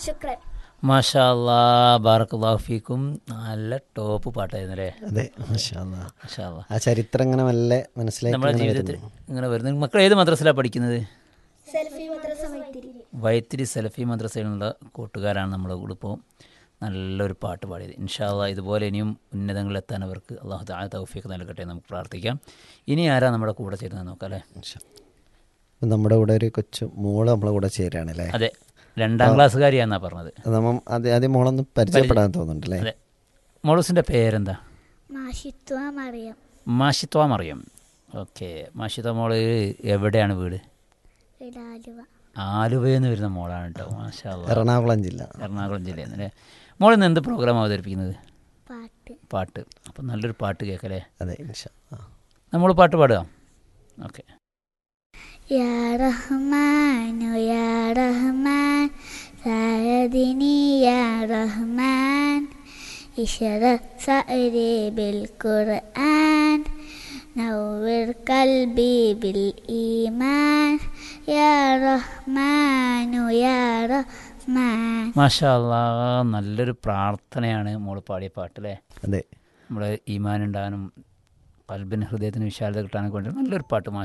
ശുക്രൻ മാഷാ അല്ലാ ബാറക്കല്ലാഹു ഫീക്കും നല്ല ടോപ്പ് പാട്ടായിരുന്നു അല്ലേ അതെ മാഷാ അല്ലാ. മാഷാ അല്ലാ ആ ചരിത്രം ഇങ്ങനെ മെല്ലെ മനസ്സിലാക്കി നമ്മുടെ ഇങ്ങനെ ജീവിതത്തിൽ വരുന്നു. ഇങ്ങനെ വരുന്നത് മക്കൾ ഏത് മദ്രസയിലാണ് പഠിക്കുന്നത് സെൽഫി മദ്രസ വൈത്തിരി വൈത്തിരി സലഫി മദ്രസയിലുള്ള കൂട്ടുകാരാണ് നമ്മുടെ കൂടെ ഇപ്പോൾ നല്ലൊരു പാട്ട് പാടിയത് ഇൻഷാല്ല ഇതുപോലെ ഇനിയും ഉന്നതങ്ങളിലെത്താൻ അവർക്ക് അള്ളാഹു താഴെ തൗഫീഖ് നൽകട്ടെ എന്ന് നമുക്ക് പ്രാർത്ഥിക്കാം ഇനി ആരാ നമ്മുടെ കൂടെ ചേരുന്നത് നോക്കാം അല്ലേ മാഷാ. ഇപ്പം നമ്മുടെ കൂടെ ഒരു കൊച്ചു മോള് നമ്മളെ കൂടെ ചേരുകയാണ് അല്ലേ അതെ രണ്ടാം ക്ലാസ്സുകാരിയാന്നാ പറഞ്ഞത് അത് നമ്മ ആദ്യം ആദ്യം മോളൊന്ന് പരിചയപ്പെടാൻ തോന്നുന്നുണ്ട് അല്ലേ അതെ മോളൂസിൻ്റെ പേരെന്താ മാഷിത്വ മറിയം മാഷിത്വ മറിയം ഓക്കെ മാഷിത്വ മോള് എവിടെയാണ് വീട് ഇടാലുവ ആലുവയിൽ നിന്ന് വരുന്ന മോളാണ് കേട്ടോ മാഷാ അല്ലാ. എറണാകുളം ജില്ല എറണാകുളം ജില്ലയിൽ നിന്ന് അല്ലേ മോളിന്ന് എന്ത് പ്രോഗ്രാം അവതരിപ്പിക്കുന്നത് പാട്ട് പാട്ട് അപ്പം നല്ലൊരു പാട്ട് കേൾക്കല്ലേ അതെ ഇൻഷാ ആ. നമ്മൾ പാട്ട് പാടുക ഓക്കെ യാ റഹ്മാനു യാ റഹ്മാൻ സായദിനി യാ റഹ്മാൻ ഇഷറ സഅരി ബിൽ ഖുർആൻ നവ്വിർ കൽബി ബിൽ ഈമാൻ യാ റഹ്മാനു യാ റഹ്മാൻ മാഷാ അല്ലാ നല്ലൊരു പ്രാർത്ഥനയാണ് മോള് പാടിയ പാട്ട് അല്ലേ അതെ നമ്മുടെ ഈമാൻ ഉണ്ടാകാനും കൽബിന് ഹൃദയത്തിന് വിശാലത കിട്ടാനൊക്കെ വേണ്ടി നല്ലൊരു പാട്ട് മാഷാ